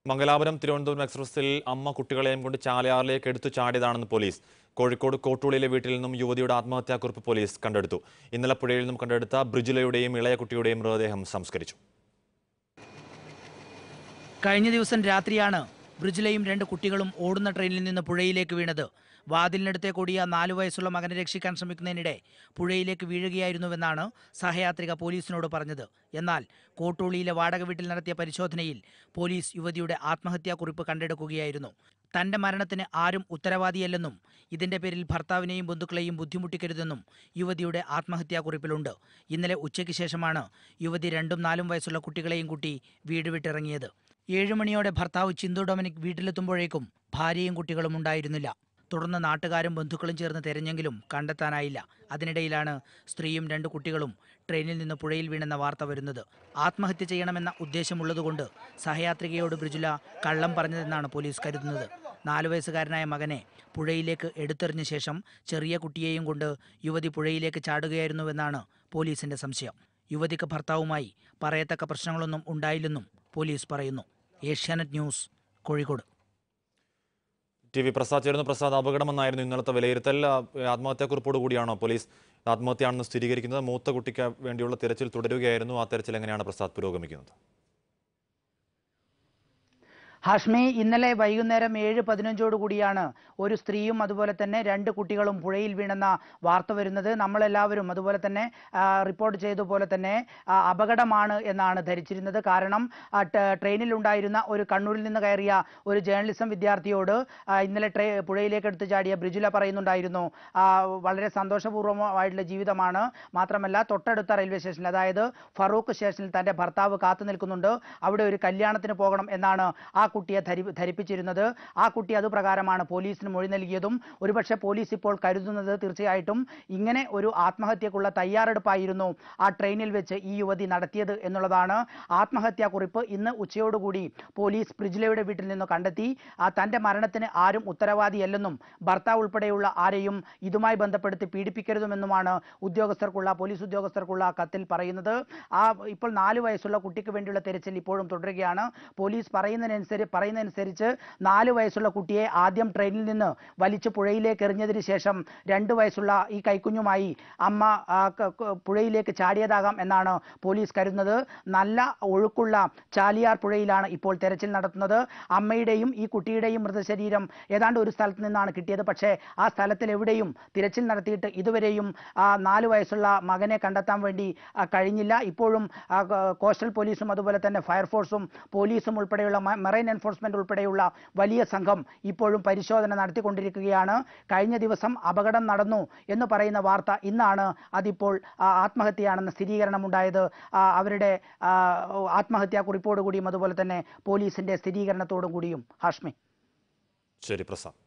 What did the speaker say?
മംഗലാപുരം തിരുവനന്തപുരം എക്സ്പ്രസിൽ അമ്മ കുട്ടികളെയും കൊണ്ട് ചാലയാറിലേക്ക് എടുത്തു ചാടിയതാണെന്ന് പോലീസ് കോഴിക്കോട് കോട്ടൂളിയിലെ വീട്ടിൽ നിന്നും യുവതിയുടെ ആത്മഹത്യാക്കുറിപ്പ് പോലീസ് കണ്ടെടുത്തു ഇന്നലെ പുഴയിൽ നിന്നും കണ്ടെടുത്ത ബ്രിജിലയുടെയും ഇളയ കുട്ടിയുടെയും മൃതദേഹം സംസ്കരിച്ചു കഴിഞ്ഞ ദിവസം രാത്രിയാണ് ബ്രിജിലയും രണ്ട് കുട്ടികളും ഓടുന്ന ട്രെയിനിൽ നിന്ന് പുഴയിലേക്ക് വീണത് വാതിലിനടുത്തെ കൂടിയ നാലു വയസ്സുള്ള മകനെ രക്ഷിക്കാൻ ശ്രമിക്കുന്നതിനിടെ പുഴയിലേക്ക് വീഴുകയായിരുന്നുവെന്നാണ് സഹയാത്രിക പോലീസിനോട് പറഞ്ഞത് എന്നാൽ കോട്ടൂളിയിലെ വാടക വീട്ടിൽ നടത്തിയ പരിശോധനയിൽ പോലീസ് യുവതിയുടെ ആത്മഹത്യാക്കുറിപ്പ് കണ്ടെടുക്കുകയായിരുന്നു തന്റെ മരണത്തിന് ആരും ഉത്തരവാദിയല്ലെന്നും ഇതിന്റെ പേരിൽ ഭർത്താവിനെയും ബന്ധുക്കളെയും ബുദ്ധിമുട്ടിക്കരുതെന്നും യുവതിയുടെ ആത്മഹത്യാക്കുറിപ്പിലുണ്ട് ഇന്നലെ ഉച്ചയ്ക്ക് ശേഷമാണ് യുവതി രണ്ടും നാലും വയസ്സുള്ള കുട്ടികളെയും കൂട്ടി വീട് വിട്ടിറങ്ങിയത് ഏഴുമണിയോടെ ഭർത്താവ് ചിന്തു ഡൊമിനിക് വീട്ടിലെത്തുമ്പോഴേക്കും ഭാര്യയും കുട്ടികളും ഉണ്ടായിരുന്നില്ല തുടർന്ന് നാട്ടുകാരും ബന്ധുക്കളും ചേർന്ന് തിരഞ്ഞെങ്കിലും കണ്ടെത്താനായില്ല അതിനിടയിലാണ് സ്ത്രീയും രണ്ട് കുട്ടികളും ട്രെയിനിൽ നിന്ന് പുഴയിൽ വീണെന്ന വാർത്ത വരുന്നത് ആത്മഹത്യ ചെയ്യണമെന്ന ഉദ്ദേശമുള്ളതുകൊണ്ട് സഹയാത്രികയോട് ബ്രിജുല കള്ളം പറഞ്ഞതെന്നാണ് പോലീസ് കരുതുന്നത് നാലു വയസ്സുകാരനായ മകനെ പുഴയിലേക്ക് എടുത്തെറിഞ്ഞ ശേഷം ചെറിയ കുട്ടിയെയും കൊണ്ട് യുവതി പുഴയിലേക്ക് ചാടുകയായിരുന്നുവെന്നാണ് പോലീസിന്റെ സംശയം യുവതിക്ക് ഭർത്താവുമായി പറയത്തക്ക പ്രശ്നങ്ങളൊന്നും ഉണ്ടായില്ലെന്നും പോലീസ് പറയുന്നു Asianet news Kozhikode T V Prasad ചേരുന്നു പ്രസാദ് അപകടമെന്നായിരുന്നു ഇന്നലത്തെ വിലയിരുത്തൽ ആ, ആത്മഹത്യാക്കുറിപ്പോട് കൂടിയാണോ പോലീസ് ആത്മഹത്യയാണെന്ന് സ്ഥിരീകരിക്കുന്നത് മൂത്ത കുട്ടിക്ക് വേണ്ടിയുള്ള തിരച്ചിൽ തുടരുകയായിരുന്നു ആ തിരച്ചിൽ എങ്ങനെയാണ് പ്രസാദ് പുരോഗമിക്കുന്നത് ഹാഷ്മി ഇന്നലെ വൈകുന്നേരം ഏഴ് പതിനഞ്ചോട് കൂടിയാണ് ഒരു സ്ത്രീയും അതുപോലെ തന്നെ രണ്ട് കുട്ടികളും പുഴയിൽ വീണെന്ന വാർത്ത വരുന്നത് നമ്മളെല്ലാവരും അതുപോലെ തന്നെ ആ, റിപ്പോർട്ട് ചെയ്തതുപോലെ തന്നെ ആ, അപകടമാണ് എന്നാണ് ധരിച്ചിരുന്നത് കാരണം ആ, ట- ട്രെയിനിലുണ്ടായിരുന്ന ഒരു കണ്ണൂരിൽ നിന്ന് കയറിയ ഒരു ജേർണലിസം വിദ്യാർത്ഥിയോട് ആ, ഇന്നലെ ട്രെ പുഴയിലേക്ക് എടുത്തു ചാടിയ ബ്രിജുല പറയുന്നുണ്ടായിരുന്നു ആ, വളരെ സന്തോഷപൂർവ്വമായിട്ടുള്ള ജീവിതമാണ് മാത്രമല്ല തൊട്ടടുത്ത റെയിൽവേ സ്റ്റേഷനിൽ അതായത് ഫറൂഖ് സ്റ്റേഷനിൽ തന്റെ ഭർത്താവ് കാത്തു നിൽക്കുന്നുണ്ട് അവിടെ ഒരു കല്യാണത്തിന് പോകണം എന്നാണ് ആ കുട്ടിയെ ധരി ധരിപ്പിച്ചിരുന്നത് ആ കുട്ടി അതുപ്രകാരമാണ് പോലീസിന് മൊഴി നൽകിയതും ഒരുപക്ഷെ പോലീസ് ഇപ്പോൾ കരുതുന്നത് തീർച്ചയായിട്ടും ഇങ്ങനെ ഒരു ആത്മഹത്യക്കുള്ള തയ്യാറെടുപ്പായിരുന്നു ആ ട്രെയിനിൽ വെച്ച് ഈ യുവതി നടത്തിയത് എന്നുള്ളതാണ് ആത്മഹത്യാക്കുറിപ്പ് ഇന്ന് ഉച്ചയോടുകൂടി പോലീസ് പ്രിജിലയുടെ വീട്ടിൽ നിന്ന് കണ്ടെത്തി ആ തന്റെ മരണത്തിന് ആരും ഉത്തരവാദിയല്ലെന്നും ഭർത്താവ് ഉൾപ്പെടെയുള്ള ആരെയും ഇതുമായി ബന്ധപ്പെടുത്തി പീഡിപ്പിക്കരുതുമെന്നുമാണ് ഉദ്യോഗസ്ഥർക്കുള്ള പോലീസ് ഉദ്യോഗസ്ഥർക്കുള്ള കത്തിൽ പറയുന്നത് ആ ഇപ്പോൾ നാല് വയസ്സുള്ള കുട്ടിക്ക് വേണ്ടിയുള്ള തെരച്ചിൽ ഇപ്പോഴും തുടരുകയാണ് പോലീസ് പറയുന്നതിനനുസരിച്ച് പറയുന്നതനുസരിച്ച് നാല് വയസ്സുള്ള കുട്ടിയെ ആദ്യം ട്രെയിനിൽ നിന്ന് വലിച്ച് പുഴയിലേക്ക് എറിഞ്ഞതിന് ശേഷം രണ്ട് വയസ്സുള്ള ഈ കൈക്കുഞ്ഞുമായി അമ്മ ആ, ക- ക- പുഴയിലേക്ക് ചാടിയതാകാം എന്നാണ് പോലീസ് കരുതുന്നത് നല്ല ഒഴുക്കുള്ള ചാലിയാർ പുഴയിലാണ് ഇപ്പോൾ തെരച്ചിൽ നടത്തുന്നത് അമ്മയുടെയും ഈ കുട്ടിയുടെയും മൃതശരീരം ഏതാണ്ട് ഒരു സ്ഥലത്ത് നിന്നാണ് കിട്ടിയത് പക്ഷേ ആ സ്ഥലത്തിൽ എവിടെയും തിരച്ചിൽ നടത്തിയിട്ട് ഇതുവരെയും ആ നാല് വയസ്സുള്ള മകനെ കണ്ടെത്താൻ വേണ്ടി ആ, കഴിഞ്ഞില്ല ഇപ്പോഴും ആ, ക- കോസ്റ്റൽ പോലീസും അതുപോലെ തന്നെ ഫയർഫോഴ്സും പോലീസും ഉൾപ്പെടെയുള്ള മ- മെറൈൻ എൻഫോഴ്സ്മെന്റ് ഉൾപ്പെടെയുള്ള വലിയ സംഘം ഇപ്പോഴും പരിശോധന നടത്തിക്കൊണ്ടിരിക്കുകയാണ് കഴിഞ്ഞ ദിവസം അപകടം നടന്നു എന്ന് പറയുന്ന വാർത്ത ഇന്നാണ് അതിപ്പോൾ ആ, ആത്മഹത്യയാണെന്ന സ്ഥിരീകരണമുണ്ടായത് ആ, അവരുടെ ആ, ആത്മഹത്യാ കുറിപ്പോടുകൂടിയും അതുപോലെ തന്നെ പോലീസിന്റെ സ്ഥിരീകരണത്തോടു കൂടിയും ഹാഷ്മി ശരി പ്രസാദ്